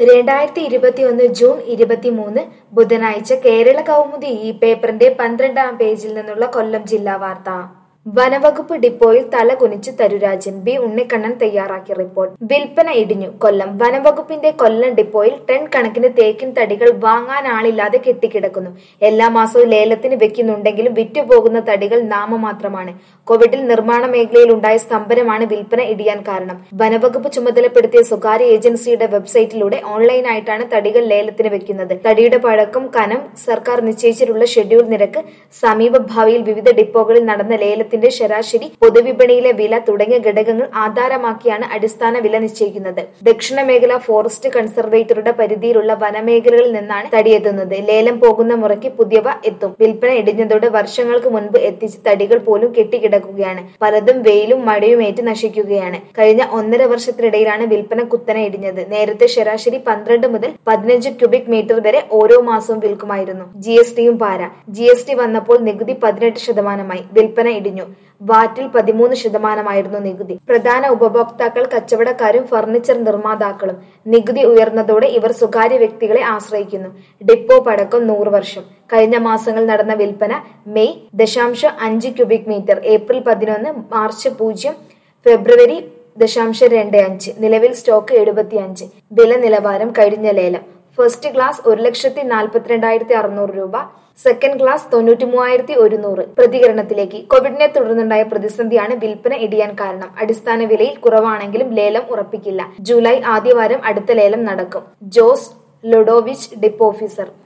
രണ്ടായിരത്തി ഇരുപത്തിയൊന്ന് ജൂൺ ഇരുപത്തിമൂന്ന് ബുധനാഴ്ച കേരള കൗമുദി ഈ പേപ്പറിന്റെ പന്ത്രണ്ടാം പേജിൽ നിന്നുള്ള കൊല്ലം ജില്ലാ വാർത്ത വനവകുപ്പ് ഡിപ്പോയിൽ തല കുനിച്ച് തരുരാജൻ ബി ഉണ്ണിക്കണ്ണൻ തയ്യാറാക്കിയ റിപ്പോർട്ട് വിൽപ്പന ഇടിഞ്ഞു കൊല്ലം വനവകുപ്പിന്റെ കൊല്ലം ഡിപ്പോയിൽ ടൺ കണക്കിന് തേക്കിൻ തടികൾ വാങ്ങാനാളില്ലാതെ കെട്ടിക്കിടക്കുന്നു എല്ലാ മാസവും ലേലത്തിന് വെക്കുന്നുണ്ടെങ്കിലും വിറ്റുപോകുന്ന തടികൾ നാമമാത്രമാണ് കോവിഡിൽ നിർമ്മാണ മേഖലയിൽ ഉണ്ടായ സ്തംഭനമാണ് വിൽപ്പന ഇടിയാൻ കാരണം വനവകുപ്പ് ചുമതലപ്പെടുത്തിയ സ്വകാര്യ ഏജൻസിയുടെ വെബ്സൈറ്റിലൂടെ ഓൺലൈനായിട്ടാണ് തടികൾ ലേലത്തിന് വെക്കുന്നത് തടിയുടെ പഴക്കം കനം സർക്കാർ നിശ്ചയിച്ചിട്ടുള്ള ഷെഡ്യൂൾ നിരക്ക് സമീപ ഭാവിയിൽ വിവിധ ഡിപ്പോകളിൽ നടന്ന ലേലത്തിന്റെ ശരാശരി പൊതുവിപണിയിലെ വില തുടങ്ങിയ ഘടകങ്ങൾ ആധാരമാക്കിയാണ് അടിസ്ഥാന വില നിശ്ചയിക്കുന്നത് ദക്ഷിണ മേഖല ഫോറസ്റ്റ് കൺസർവേറ്ററുടെ പരിധിയിലുള്ള വനമേഖലകളിൽ നിന്നാണ് തടിയെത്തുന്നത് ലേലം പോകുന്ന മുറയ്ക്ക് പുതിയവ എത്തും വിൽപ്പന ഇടിഞ്ഞതോടെ വർഷങ്ങൾക്ക് മുൻപ് എത്തിച്ച തടികൾ പോലും കെട്ടിക്കിടക്കുകയാണ് പലതും വെയിലും മഴയും ഏറ്റ് നശിക്കുകയാണ് കഴിഞ്ഞ ഒന്നര വർഷത്തിനിടയിലാണ് വിൽപ്പന കുത്തനെ ഇടിഞ്ഞത് നേരത്തെ ശരാശരി പന്ത്രണ്ട് മുതൽ പതിനഞ്ച് ക്യൂബിക് മീറ്റർ വരെ ഓരോ മാസവും വിൽക്കുമായിരുന്നു ജി എസ് ടിയും പാര ജി എസ് ടി വന്നപ്പോൾ നികുതി പതിനെട്ട് ശതമാനമായി വിൽപ്പന ഇടിഞ്ഞു വാറ്റിൽ പതിമൂന്ന് ശതമാനമായിരുന്നു നികുതി പ്രധാന ഉപഭോക്താക്കൾ കച്ചവടക്കാരും ഫർണിച്ചർ നിർമ്മാതാക്കളും നികുതി ഉയർന്നതോടെ ഇവർ സ്വകാര്യ വ്യക്തികളെ ആശ്രയിക്കുന്നു ഡിപ്പോ പടക്കം നൂറ് വർഷം കഴിഞ്ഞ മാസങ്ങൾ നടന്ന വിൽപ്പന മെയ് ദശാംശം അഞ്ച് ക്യൂബിക് മീറ്റർ ഏപ്രിൽ പതിനൊന്ന് മാർച്ച് പൂജ്യം ഫെബ്രുവരി ദശാംശം രണ്ട് അഞ്ച് നിലവിൽ സ്റ്റോക്ക് എഴുപത്തി അഞ്ച് വില നിലവാരം കഴിഞ്ഞ ലേലം ഫസ്റ്റ് ക്ലാസ് ഒരു ലക്ഷത്തി നാൽപ്പത്തിരണ്ടായിരത്തി അറുന്നൂറ് രൂപ സെക്കൻഡ് ക്ലാസ് തൊണ്ണൂറ്റി മൂവായിരത്തി ഒരുന്നൂറ് പ്രതികരണത്തിലേക്ക് കോവിഡിനെ തുടർന്നുണ്ടായ പ്രതിസന്ധിയാണ് വിൽപ്പന ഇടിയാൻ കാരണം അടിസ്ഥാന വിലയിൽ കുറവാണെങ്കിലും ലേലം ഉറപ്പിക്കില്ല ജൂലൈ ആദ്യവാരം അടുത്ത ലേലം നടക്കും ജോസ് ലൊഡോവിച്ച് ഡിപ്പോ ഓഫീസർ